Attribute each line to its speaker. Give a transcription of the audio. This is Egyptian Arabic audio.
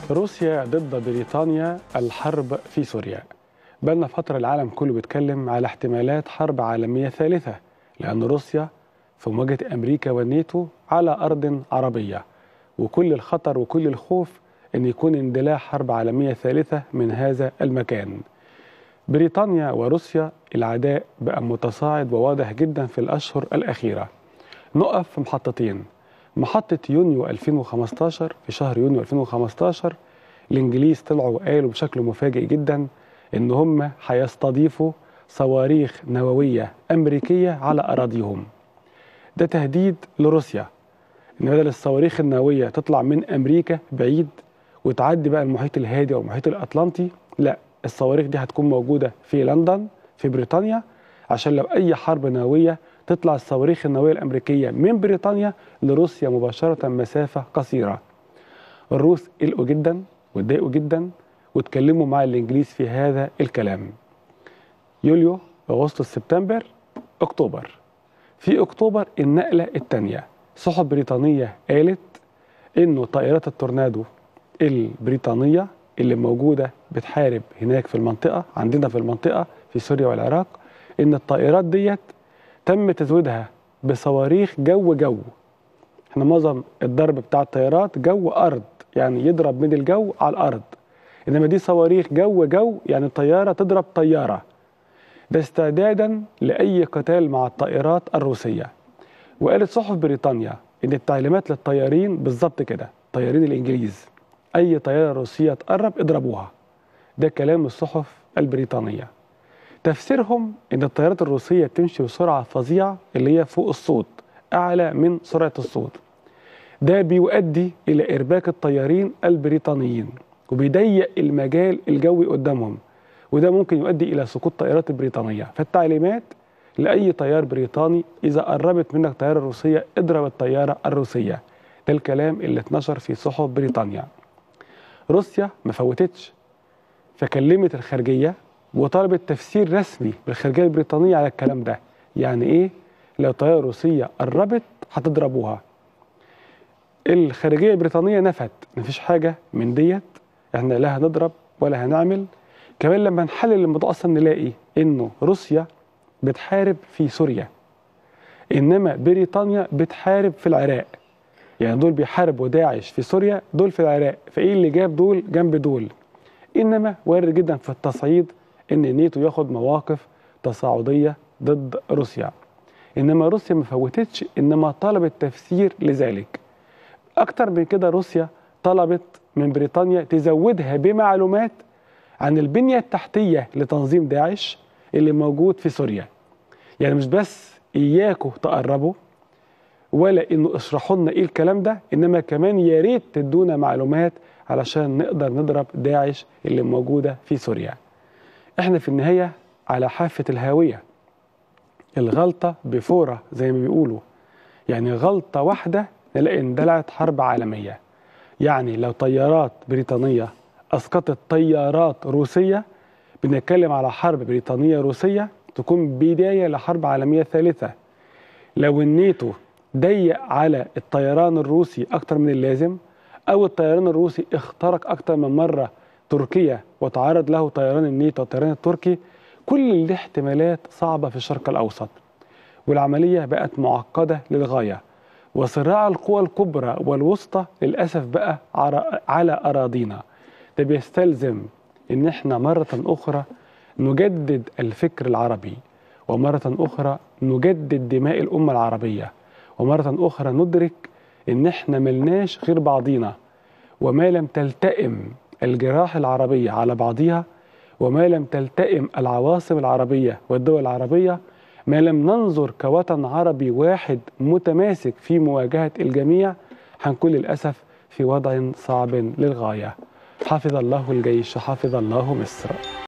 Speaker 1: روسيا ضد بريطانيا الحرب في سوريا بقالنا فترة العالم كله بيتكلم على احتمالات حرب عالمية ثالثة لأن روسيا في مواجهة أمريكا والناتو على أرض عربية وكل الخطر وكل الخوف أن يكون اندلاع حرب عالمية ثالثة من هذا المكان بريطانيا وروسيا العداء بقى متصاعد وواضح جدا في الأشهر الأخيرة نقف في محطتين محطة يونيو 2015 في شهر يونيو 2015 الإنجليز طلعوا وقالوا بشكل مفاجئ جدا إن هم هيستضيفوا صواريخ نووية أمريكية على أراضيهم ده تهديد لروسيا إن بدل الصواريخ النووية تطلع من أمريكا بعيد وتعدي بقى المحيط الهادي أو المحيط الأطلنطي لا الصواريخ دي هتكون موجودة في لندن في بريطانيا عشان لو أي حرب نووية تطلع الصواريخ النووية الأمريكية من بريطانيا لروسيا مباشرة مسافة قصيرة الروس قلقوا جدا واتضايقوا جدا واتكلموا مع الإنجليز في هذا الكلام يوليو أغسطس سبتمبر أكتوبر في أكتوبر النقلة الثانية صحف بريطانية قالت إنه طائرات التورنادو البريطانية اللي موجودة بتحارب هناك في المنطقة عندنا في المنطقة في سوريا والعراق إن الطائرات ديت تم تزويدها بصواريخ جو جو احنا معظم الضرب بتاع الطيارات جو أرض يعني يضرب من الجو على الأرض إنما دي صواريخ جو جو يعني الطيارة تضرب طيارة ده استعدادا لأي قتال مع الطائرات الروسية وقالت صحف بريطانيا إن التعليمات للطيارين بالظبط كده طيارين الإنجليز أي طيارة روسية تقرب اضربوها ده كلام الصحف البريطانية تفسيرهم إن الطيارات الروسية تمشي بسرعة فظيعة اللي هي فوق الصوت أعلى من سرعة الصوت ده بيؤدي إلى إرباك الطيارين البريطانيين وبيضيق المجال الجوي قدامهم وده ممكن يؤدي إلى سقوط الطائرات البريطانية فالتعليمات لأي طيار بريطاني إذا قربت منك طيارة روسية اضرب الطيارة الروسية ده الكلام اللي اتنشر في صحف بريطانيا روسيا ما فوتتش فكلمت الخارجية وطلبت تفسير رسمي بالخارجية البريطانية على الكلام ده يعني إيه لو طيارة روسية قربت هتضربوها الخارجية البريطانية نفت مفيش حاجة من ديت احنا لا هنضرب ولا هنعمل كمان لما نحلل الموضوع اصلا نلاقي انه روسيا بتحارب في سوريا انما بريطانيا بتحارب في العراق يعني دول بيحاربوا داعش في سوريا دول في العراق فايه اللي جاب دول جنب دول انما وارد جدا في التصعيد ان الناتو ياخد مواقف تصاعديه ضد روسيا انما روسيا ما فوتتش انما طلبت تفسير لذلك اكتر من كده روسيا طلبت من بريطانيا تزودها بمعلومات عن البنية التحتية لتنظيم داعش اللي موجود في سوريا يعني مش بس إياكوا تقربوا ولا إنه اشرحوا لنا إيه الكلام ده إنما كمان يا ريت تدونا معلومات علشان نقدر نضرب داعش اللي موجودة في سوريا إحنا في النهاية على حافة الهاوية الغلطة بفورة زي ما بيقولوا يعني غلطة واحدة نلاقي اندلعت حرب عالمية يعني لو طيارات بريطانية أسقطت طيارات روسية بنتكلم على حرب بريطانية روسية تكون بداية لحرب عالمية ثالثة لو الناتو ضيق على الطيران الروسي أكتر من اللازم أو الطيران الروسي اخترق أكتر من مرة تركيا وتعرض له طيران الناتو والطيران التركي كل الاحتمالات صعبة في الشرق الأوسط والعملية بقت معقدة للغاية وصراع القوى الكبرى والوسطى للأسف بقى على أراضينا ده بيستلزم ان احنا مرة اخرى نجدد الفكر العربي ومرة اخرى نجدد دماء الامة العربية ومرة اخرى ندرك ان احنا ملناش غير بعضينا وما لم تلتئم الجراح العربية على بعضها وما لم تلتئم العواصم العربية والدول العربية ما لم ننظر كوطن عربي واحد متماسك في مواجهة الجميع هنكون للأسف في وضع صعب للغاية حفظ الله الجيش حفظ الله مصر